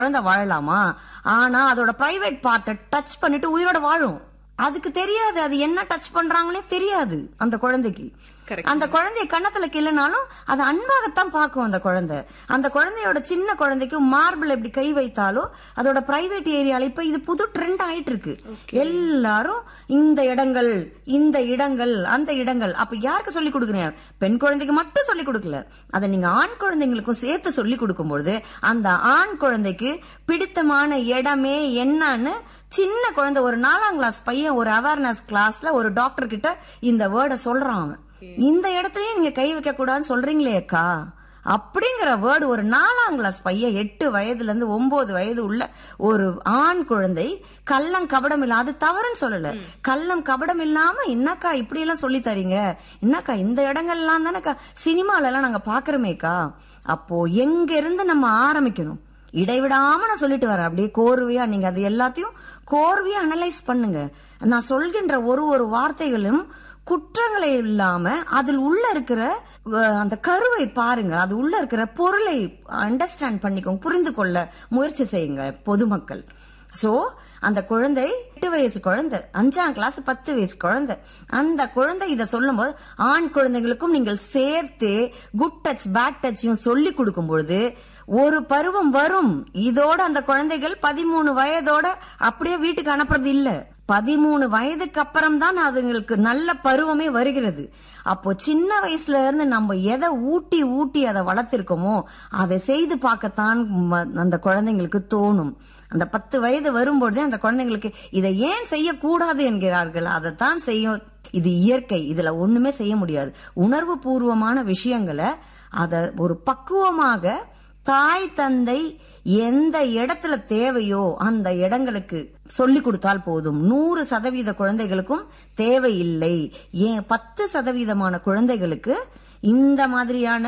குழந்தை வாழலாமா ஆனா அதோட பிரைவேட் பார்ட்டை டச் பண்ணிட்டு உயிரோட வாழும் அதுக்கு தெரியாது அது என்ன டச் பண்றாங்கன்னே தெரியாது அந்த குழந்தைக்கு Correct. அந்த குழந்தைய கன்னத்துல கிள்ளுனாலும் அது அன்பாகத்தான் பார்க்கும் அந்த குழந்தை அந்த குழந்தையோட சின்ன குழந்தைக்கு மார்பிள் எப்படி கை வைத்தாலோ அதோட பிரைவேட் ஏரியால இப்ப இது புது ட்ரெண்ட் ஆயிட்டு இருக்கு எல்லாரும் இந்த இடங்கள் இந்த இடங்கள் அந்த இடங்கள் அப்ப யாருக்கு சொல்லி கொடுக்குறீங்க பெண் குழந்தைக்கு மட்டும் சொல்லி கொடுக்கல அதை நீங்க ஆண் குழந்தைங்களுக்கும் சேர்த்து சொல்லி கொடுக்கும்பொழுது அந்த ஆண் குழந்தைக்கு பிடித்தமான இடமே என்னன்னு சின்ன குழந்தை ஒரு நாலாம் கிளாஸ் பையன் ஒரு அவேர்னஸ் கிளாஸ்ல ஒரு டாக்டர் கிட்ட இந்த வேர்டை சொல்றான் அவன் இந்த இடத்துலயே நீங்க கை வைக்க கூடாதுன்னு சொல்றீங்களே அக்கா அப்படிங்கிற வேர்டு ஒரு நாலாம் கிளாஸ் பையன் எட்டு வயதுல இருந்து ஒன்பது வயது உள்ள ஒரு ஆண் குழந்தை கள்ளம் கபடம் இல்ல அது தவறுன்னு சொல்லல கள்ளம் கபடம் இல்லாம என்னக்கா இப்படி எல்லாம் சொல்லி தரீங்க என்னக்கா இந்த இடங்கள்லாம் தானேக்கா சினிமால எல்லாம் நாங்க பாக்குறோமேக்கா அப்போ எங்க இருந்து நம்ம ஆரம்பிக்கணும் இடைவிடாம நான் சொல்லிட்டு வரேன் அப்படியே கோர்வையா நீங்க அது எல்லாத்தையும் கோர்வையா அனலைஸ் பண்ணுங்க நான் சொல்கின்ற ஒரு ஒரு வார்த்தைகளும் குற்றங்களை இல்லாம அதில் உள்ள இருக்கிற அஹ், அந்த கருவை பாருங்க அது உள்ள இருக்கிற பொருளை அண்டர்ஸ்டாண்ட் பண்ணிக்கோங்க புரிந்து கொள்ள முயற்சி செய்யுங்க பொதுமக்கள் சோ அந்த குழந்தை எட்டு வயசு குழந்தை அஞ்சாம் கிளாஸ் பத்து வயசு குழந்தை அந்த குழந்தை இதை சொல்லும்போது ஆண் குழந்தைகளுக்கும் நீங்கள் சேர்த்து குட் டச் பேட் டச்சையும் சொல்லி கொடுக்கும் பொழுது ஒரு பருவம் வரும் இதோட அந்த குழந்தைகள் பதிமூணு வயதோட அப்படியே வீட்டுக்கு அனுப்புறது இல்ல பதிமூணு வயதுக்கு அப்புறம் தான் அதுங்களுக்கு நல்ல பருவமே வருகிறது அப்போ சின்ன வயசுல இருந்து நம்ம எதை ஊட்டி ஊட்டி அதை வளர்த்திருக்கோமோ அதை செய்து பார்க்கத்தான் ம- அந்த குழந்தைங்களுக்கு தோணும் அந்த பத்து வயது வரும்பொழுதே அந்த குழந்தைங்களுக்கு இதை ஏன் செய்யக்கூடாது என்கிறார்கள் அதைத்தான் செய்யும் இது இயற்கை இதுல ஒண்ணுமே செய்ய முடியாது உணர்வு பூர்வமான விஷயங்களை அத ஒரு பக்குவமாக தாய் தந்தை எந்த இடத்துல தேவையோ அந்த இடங்களுக்கு சொல்லி கொடுத்தால் போதும் நூறு சதவீத குழந்தைகளுக்கும் தேவையில்லை ஏன் பத்து சதவீதமான குழந்தைகளுக்கு இந்த மாதிரியான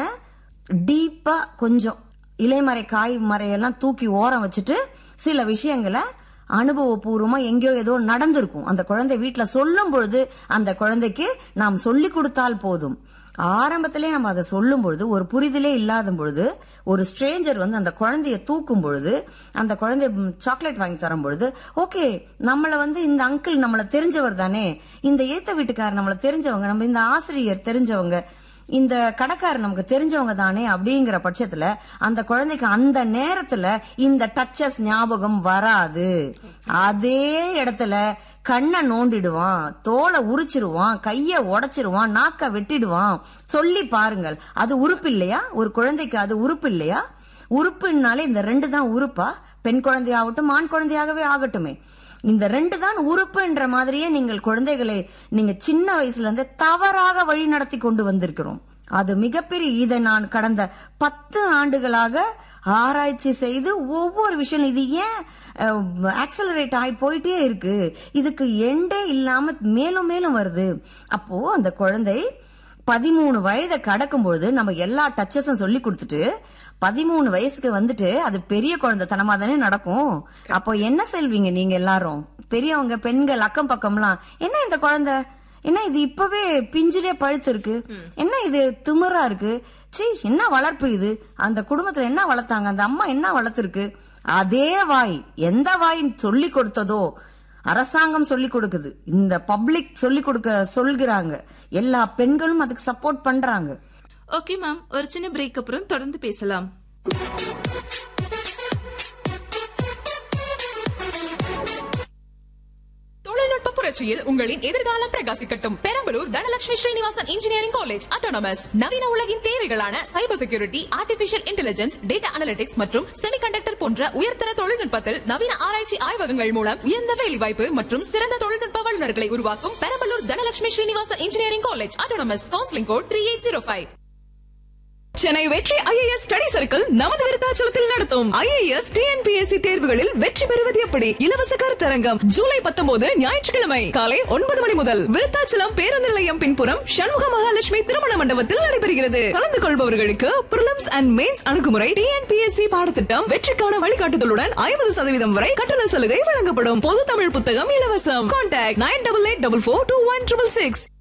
டீப்பா கொஞ்சம் இலைமறை காய் மறையெல்லாம் தூக்கி ஓரம் வச்சுட்டு சில விஷயங்களை அனுபவபூர்வமா எங்கேயோ ஏதோ நடந்திருக்கும் அந்த குழந்தை வீட்டுல சொல்லும் பொழுது அந்த குழந்தைக்கு நாம் சொல்லி கொடுத்தால் போதும் ஆரம்பத்திலே நம்ம அதை சொல்லும் பொழுது ஒரு புரிதலே இல்லாத பொழுது ஒரு ஸ்ட்ரேஞ்சர் வந்து அந்த குழந்தைய தூக்கும் பொழுது அந்த குழந்தை சாக்லேட் வாங்கி தரும் பொழுது ஓகே நம்மள வந்து இந்த அங்கிள் நம்மள தெரிஞ்சவர் தானே இந்த ஏத்த வீட்டுக்காரர் நம்மள தெரிஞ்சவங்க நம்ம இந்த ஆசிரியர் தெரிஞ்சவங்க இந்த கடைக்காரர் நமக்கு தெரிஞ்சவங்க தானே அப்படிங்கிற பட்சத்துல அந்த குழந்தைக்கு அந்த நேரத்துல இந்த டச்சஸ் ஞாபகம் வராது அதே இடத்துல கண்ணை நோண்டிடுவான் தோலை உரிச்சிருவான் கைய உடைச்சிருவான் நாக்க வெட்டிடுவான் சொல்லி பாருங்கள் அது உறுப்பு இல்லையா ஒரு குழந்தைக்கு அது உறுப்பு இல்லையா உறுப்புனாலே இந்த ரெண்டு தான் உறுப்பா பெண் குழந்தையாகட்டும் ஆண் குழந்தையாகவே ஆகட்டுமே இந்த ரெண்டு தான் உறுப்புன்ற மாதிரியே நீங்கள் குழந்தைகளை நீங்க சின்ன வயசுல இருந்து தவறாக வழி நடத்தி கொண்டு வந்திருக்கிறோம் அது மிகப்பெரிய இதை நான் கடந்த பத்து ஆண்டுகளாக ஆராய்ச்சி செய்து ஒவ்வொரு விஷயம் இது ஏன் ஆக்சலரேட் ஆகி போயிட்டே இருக்கு இதுக்கு எண்டே இல்லாம மேலும் மேலும் வருது அப்போ அந்த குழந்தை பதிமூணு வயதை கடக்கும் பொழுது நம்ம எல்லா டச்சஸும் சொல்லி கொடுத்துட்டு பதிமூணு வயசுக்கு வந்துட்டு அது பெரிய குழந்தைத்தனமா தானே நடக்கும் அப்போ என்ன செல்வீங்க நீங்க எல்லாரும் பெரியவங்க பெண்கள் அக்கம் பக்கம்லாம் என்ன இந்த குழந்தை என்ன இது இப்பவே பிஞ்சிலே பழுத்து இருக்கு என்ன இது திமிரா இருக்கு சீ என்ன வளர்ப்பு இது அந்த குடும்பத்துல என்ன வளர்த்தாங்க அந்த அம்மா என்ன வளர்த்துருக்கு அதே வாய் எந்த வாய் சொல்லி கொடுத்ததோ அரசாங்கம் சொல்லி கொடுக்குது இந்த பப்ளிக் சொல்லி கொடுக்க சொல்கிறாங்க எல்லா பெண்களும் அதுக்கு சப்போர்ட் பண்றாங்க ஓகே மேம் ஒரு சின்ன பிரேக் அப்புறம் தொடர்ந்து பேசலாம் தொழில்நுட்ப புரட்சியில் உங்களின் எதிர்காலம் பிரகாசிக்கட்டும் Perambalur Dhanalakshmi Srinivasan engineering college autonomous நவீன உலகின் தேவைகளான cyber security artificial intelligence data analytics மற்றும் செமிகண்டக்டர் போன்ற உயர்தர தொழில்நுட்பத்தில் நவீன ஆராய்ச்சி ஆய்வகங்கள் மூலம் உயர்ந்த வேலைவாய்ப்பு மற்றும் சிறந்த தொழில்நுட்ப வல்லுநர்களை உருவாக்கும் Perambalur Dhanalakshmi Srinivasan engineering college autonomous counselling code three eight zero five Chennai Vetri IAS study circle நமது விருத்தாச்சலத்தில் நடத்தும் ஐஏஎஸ் டிஎன்பிஎஸ்சி தேர்வுகளில் வெற்றி பெறுவது எப்படி இலவச கருத்தரங்கம் ஜூலை பத்தொன்பது ஞாயிற்றுக்கிழமை காலை ஒன்பது மணி முதல் விருத்தாச்சலம் பேருந்து நிலையம் பின்புறம் சண்முக மகாலட்சுமி திருமண மண்டபத்தில் நடைபெறுகிறது கலந்து கொள்பவர்களுக்கு பிரிலிம்ஸ் அண்ட் மெயின்ஸ் அணுகுமுறை டிஎன்பிஎஸ்சி பாடத்திட்டம் வெற்றிக்கான வழிகாட்டுதலுடன் ஐம்பது சதவீதம் வரை கட்டண சலுகை வழங்கப்படும் பொது தமிழ் புத்தகம் இலவசம் contact nine double eight double four two one triple six